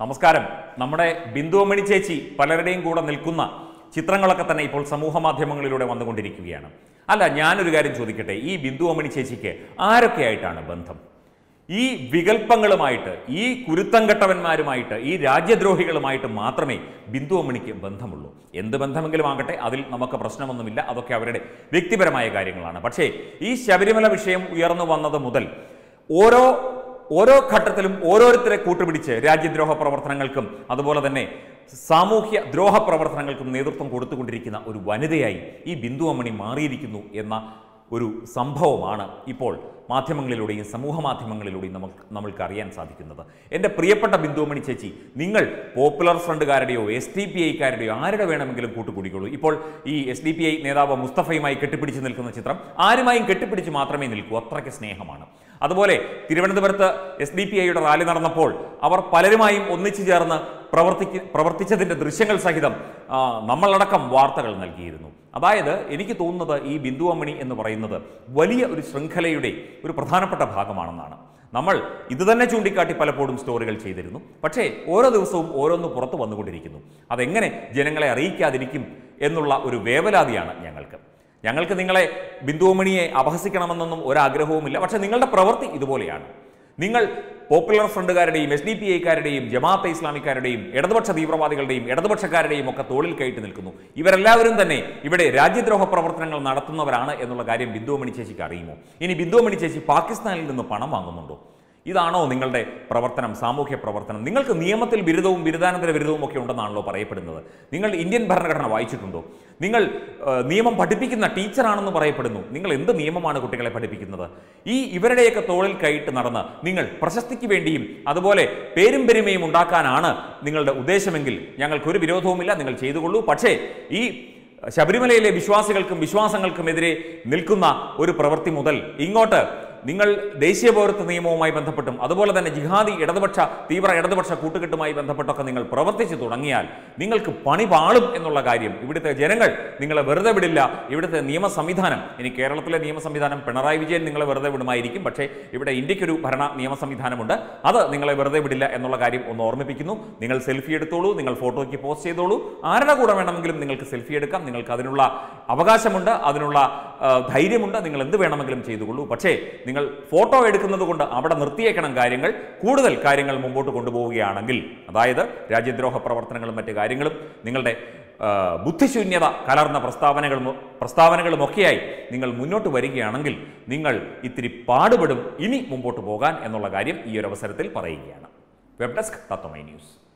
നമസ്കാരം നമ്മുടെ ബിന്ദുവമണി ചേച്ചി പലരുടെയും കൂടെ നിൽക്കുന്ന ചിത്രങ്ങളൊക്കെ തന്നെ ഇപ്പോൾ സമൂഹ മാധ്യമങ്ങളിലൂടെ വന്നുകൊണ്ടിരിക്കുകയാണ് അല്ല ഞാനൊരു കാര്യം ചോദിക്കട്ടെ ഈ ബിന്ദുവമണി ചേച്ചിക്ക് ആരൊക്കെയായിട്ടാണ് ബന്ധം ഈ വികല്പങ്ങളുമായിട്ട് ഈ കുരുത്തം കെട്ടവന്മാരുമായിട്ട് ഈ രാജ്യദ്രോഹികളുമായിട്ട് മാത്രമേ ബിന്ദുവമണിക്ക് ബന്ധമുള്ളൂ എന്ത് ബന്ധമെങ്കിലും ആകട്ടെ അതിൽ നമുക്ക് പ്രശ്നമൊന്നുമില്ല അതൊക്കെ അവരുടെ വ്യക്തിപരമായ കാര്യങ്ങളാണ് പക്ഷേ ഈ ശബരിമല വിഷയം ഉയർന്നു വന്നത് മുതൽ ഓരോ ഓരോ ഘട്ടത്തിലും ഓരോരുത്തരെ കൂട്ടുപിടിച്ച് രാജ്യദ്രോഹ പ്രവർത്തനങ്ങൾക്കും അതുപോലെ തന്നെ സാമൂഹ്യ ദ്രോഹ പ്രവർത്തനങ്ങൾക്കും നേതൃത്വം കൊടുത്തുകൊണ്ടിരിക്കുന്ന ഒരു വനിതയായി ഈ ബിന്ദു അമ്മണി മാറിയിരിക്കുന്നു എന്ന ഒരു സംഭവമാണ് ഇപ്പോൾ മാധ്യമങ്ങളിലൂടെയും സമൂഹ മാധ്യമങ്ങളിലൂടെയും നമുക്ക് നമ്മൾക്ക് അറിയാൻ സാധിക്കുന്നത് എൻ്റെ പ്രിയപ്പെട്ട ബിന്ദുമണി ചേച്ചി നിങ്ങൾ പോപ്പുലർ ഫ്രണ്ടുകാരുടെയോ എസ് ഡി പി ഐക്കാരുടെയോ ആരുടെ വേണമെങ്കിലും കൂട്ടുകൂടിക്കോളൂ ഇപ്പോൾ ഈ എസ് ഡി പി ഐ നേതാവ് മുസ്തഫയുമായി കെട്ടിപ്പിടിച്ച് നിൽക്കുന്ന ചിത്രം ആരുമായും കെട്ടിപ്പിടിച്ച് മാത്രമേ നിൽക്കൂ അത്രയ്ക്ക് സ്നേഹമാണ് അതുപോലെ തിരുവനന്തപുരത്ത് എസ് ഡി പി ഐയുടെ റാലി നടന്നപ്പോൾ അവർ പലരുമായും ഒന്നിച്ചു ചേർന്ന് പ്രവർത്തിക്ക് പ്രവർത്തിച്ചതിൻ്റെ ദൃശ്യങ്ങൾ സഹിതം ആ, നമ്മളടക്കം വാർത്തകൾ നൽകിയിരുന്നു അതായത് എനിക്ക് തോന്നുന്നത് ഈ ബിന്ദു അമ്മണി എന്ന് പറയുന്നത് വലിയ ഒരു ശൃംഖലയുടെ ഒരു പ്രധാനപ്പെട്ട ഭാഗമാണെന്നാണ് നമ്മൾ ഇത് തന്നെ ചൂണ്ടിക്കാട്ടി പലപ്പോഴും സ്റ്റോറികൾ ചെയ്തിരുന്നു പക്ഷേ ഓരോ ദിവസവും ഓരോന്ന് പുറത്തു വന്നുകൊണ്ടിരിക്കുന്നു അതെങ്ങനെ ജനങ്ങളെ അറിയിക്കാതിരിക്കും എന്നുള്ള ഒരു വേവലാതിയാണ് ഞങ്ങൾക്ക് ഞങ്ങൾക്ക് നിങ്ങളെ ബിന്ദുവമണിയെ അപഹസിക്കണമെന്നൊന്നും ഒരാഗ്രഹവുമില്ല പക്ഷേ നിങ്ങളുടെ പ്രവൃത്തി ഇതുപോലെയാണ് നിങ്ങൾ പോപ്പുലർ ഫ്രണ്ടുകാരുടെയും എസ് ഡി പി ഐക്കാരുടെയും ജമാഅത്തെ ഇസ്ലാമിക്കാരുടെയും ഇടതുപക്ഷ തീവ്രവാദികളുടെയും ഇടതുപക്ഷക്കാരുടെയും ഒക്കെ തോളിൽ കയറ്റി നിൽക്കുന്നു ഇവരെല്ലാവരും തന്നെ ഇവിടെ രാജ്യദ്രോഹ പ്രവർത്തനങ്ങൾ നടത്തുന്നവരാണ് എന്നുള്ള കാര്യം ബിന്ദുവമണി ചേച്ചിക്ക് അറിയുമോ ഇനി ബിന്ദുവമണി ചേച്ചി പാകിസ്ഥാനിൽ നിന്ന് പണം വാങ്ങുന്നുണ്ടോ ഇതാണോ നിങ്ങളുടെ പ്രവർത്തനം സാമൂഹ്യ പ്രവർത്തനം നിങ്ങൾക്ക് നിയമത്തിൽ ബിരുദവും ബിരുദാനന്തര ബിരുദവും ഒക്കെ ഉണ്ടെന്നാണല്ലോ പറയപ്പെടുന്നത് നിങ്ങൾ ഇന്ത്യൻ ഭരണഘടന വായിച്ചിട്ടുണ്ടോ നിങ്ങൾ ഏഹ്, നിയമം പഠിപ്പിക്കുന്ന ടീച്ചറാണെന്ന് പറയപ്പെടുന്നു നിങ്ങൾ എന്ത് നിയമമാണ് കുട്ടികളെ പഠിപ്പിക്കുന്നത് ഈ ഇവരുടെയൊക്കെ തോളിൽ കൈയിട്ട് നടന്ന് നിങ്ങൾ പ്രശസ്തിക്ക് വേണ്ടിയും അതുപോലെ പേരും പെരുമയും ഉണ്ടാക്കാനാണ് നിങ്ങളുടെ ഉദ്ദേശമെങ്കിൽ ഞങ്ങൾക്കൊരു വിരോധവുമില്ല നിങ്ങൾ ചെയ്തുകൊള്ളൂ പക്ഷേ ഈ ശബരിമലയിലെ വിശ്വാസികൾക്കും വിശ്വാസങ്ങൾക്കുമെതിരെ നിൽക്കുന്ന ഒരു പ്രവൃത്തി മുതൽ ഇങ്ങോട്ട് നിങ്ങൾ ദേശീയ പൗരത്വ നിയമവുമായി ബന്ധപ്പെട്ടും അതുപോലെ തന്നെ ജിഹാദി ഇടതുപക്ഷ തീവ്ര ഇടതുപക്ഷ കൂട്ടുകെട്ടുമായി ബന്ധപ്പെട്ടൊക്കെ നിങ്ങൾ പ്രവർത്തിച്ചു തുടങ്ങിയാൽ നിങ്ങൾക്ക് പണി പാളും എന്നുള്ള കാര്യം ഇവിടുത്തെ ജനങ്ങൾ നിങ്ങളെ വെറുതെ വിടില്ല ഇവിടുത്തെ നിയമ സംവിധാനം ഇനി കേരളത്തിലെ നിയമ സംവിധാനം പിണറായി വിജയൻ നിങ്ങളെ വെറുതെ വിടുമായിരിക്കും പക്ഷേ ഇവിടെ ഇന്ത്യക്കൊരു ഭരണ നിയമ സംവിധാനമുണ്ട് അത് നിങ്ങളെ വെറുതെ വിടില്ല എന്നുള്ള കാര്യം ഒന്ന് ഓർമ്മിപ്പിക്കുന്നു നിങ്ങൾ സെൽഫി എടുത്തോളൂ നിങ്ങൾ ഫോട്ടോയ്ക്ക് പോസ്റ്റ് ചെയ്തോളൂ ആരുടെ കൂടെ വേണമെങ്കിലും നിങ്ങൾക്ക് സെൽഫി എടുക്കാം നിങ്ങൾക്ക് അതിനുള്ള അവകാശമുണ്ട് അതിനുള്ള ആ, ധൈര്യമുണ്ട് നിങ്ങൾ എന്ത് വേണമെങ്കിലും ചെയ്തുകൊള്ളൂ പക്ഷേ നിങ്ങൾ ഫോട്ടോ എടുക്കുന്നത് കൊണ്ട് അവിടെ നിർത്തിയേക്കണം കാര്യങ്ങൾ കൂടുതൽ കാര്യങ്ങൾ മുമ്പോട്ട് കൊണ്ടുപോവുകയാണെങ്കിൽ അതായത് രാജ്യദ്രോഹ പ്രവർത്തനങ്ങളും മറ്റു കാര്യങ്ങളും നിങ്ങളുടെ ആ, ബുദ്ധിശൂന്യത കലർന്ന പ്രസ്താവനകളും പ്രസ്താവനകളുമൊക്കെയായി നിങ്ങൾ മുന്നോട്ട് വരികയാണെങ്കിൽ നിങ്ങൾ ഇത്തിരി പാടുപെടും ഇനി മുമ്പോട്ട് പോകാൻ എന്നുള്ള കാര്യം ഈ ഒരു അവസരത്തിൽ പറയുകയാണ് വെബ് ഡെസ്ക് തത്വമൈ ന്യൂസ്